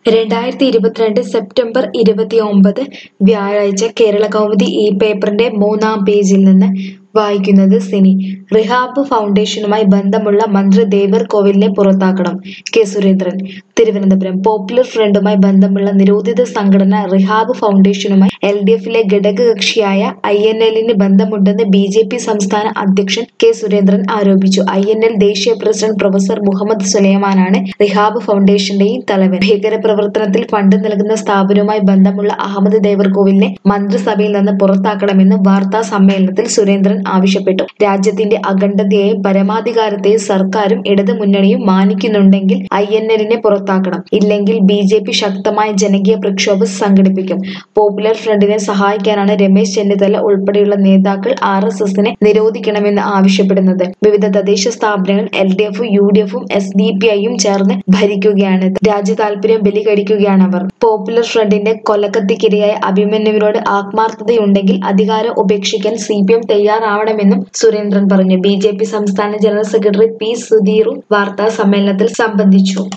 രണ്ടായിരത്തി ഇരുപത്തിരണ്ട് സെപ്റ്റംബർ ഇരുപത്തിയൊമ്പത് വ്യാഴാഴ്ച കേരള കൗമുദി ഈ പേപ്പറിന്റെ മൂന്നാം പേജിൽ നിന്ന് വായിക്കുന്നത് സിനി റിഹാബ് ഫൗണ്ടേഷനുമായി ബന്ധമുള്ള മന്ത്രി ദേവർ കോവിലിനെ പുറത്താക്കണം കെ സുരേന്ദ്രൻ തിരുവനന്തപുരം പോപ്പുലർ ഫ്രണ്ടുമായി ബന്ധമുള്ള നിരോധിത സംഘടന റിഹാബ് ഫൗണ്ടേഷനുമായി എൽ ഡി എഫിലെ ഘടകകക്ഷിയായ ഐ എൻ എല്ലിന് ബന്ധമുണ്ടെന്ന് ബി ജെ പി സംസ്ഥാന അധ്യക്ഷൻ കെ സുരേന്ദ്രൻ ആരോപിച്ചു ഐ എൻ എൽ ദേശീയ പ്രസിഡന്റ് പ്രൊഫസർ മുഹമ്മദ് സുലൈമാനാണ് റിഹാബ് ഫൗണ്ടേഷന്റെയും തലവൻ ഭീകരപ്രവർത്തനത്തിൽ ഫണ്ട് നൽകുന്ന സ്ഥാപനവുമായി ബന്ധമുള്ള അഹമ്മദ് ദേവർകോവിലിനെ മന്ത്രിസഭയിൽ നിന്ന് പുറത്താക്കണമെന്ന് വാർത്താ സമ്മേളനത്തിൽ സുരേന്ദ്രൻ ആവശ്യപ്പെട്ടു രാജ്യത്തിന്റെ അഖണ്ഡതയെയും പരമാധികാരത്തെയും സർക്കാരും ഇടതു മുന്നണിയും മാനിക്കുന്നുണ്ടെങ്കിൽ ഐ എൻ എല്ലിനെ പുറത്താക്കണം ഇല്ലെങ്കിൽ ബി ജെ പി ശക്തമായ ജനകീയ പ്രക്ഷോഭം സംഘടിപ്പിക്കും പോപ്പുലർ ഫ്രണ്ടിനെ സഹായിക്കാനാണ് രമേശ് ചെന്നിത്തല ഉൾപ്പെടെയുള്ള നേതാക്കൾ ആർ എസ് എസിനെ നിരോധിക്കണമെന്ന് ആവശ്യപ്പെടുന്നത് വിവിധ തദ്ദേശ സ്ഥാപനങ്ങൾ എൽ ഡി എഫും യു ഡി എഫും എസ് ഡി പി ഐയും ചേർന്ന് ഭരിക്കുകയാണ് രാജ്യ താല്പര്യം ബലികഴിക്കുകയാണ് അവർ പോപ്പുലർ ഫ്രണ്ടിന്റെ കൊലക്കത്തിക്കിരയായ അഭിമന്യുവിനോട് ആത്മാർത്ഥതയുണ്ടെങ്കിൽ അധികാരം ഉപേക്ഷിക്കാൻ സി പി എം തയ്യാറാവണമെന്നും സുരേന്ദ്രൻ പറഞ്ഞു ബി ജെ പി സംസ്ഥാന ജനറൽ സെക്രട്ടറി പി സുധീറും വാർത്താ സമ്മേളനത്തിൽ സംബന്ധിച്ചു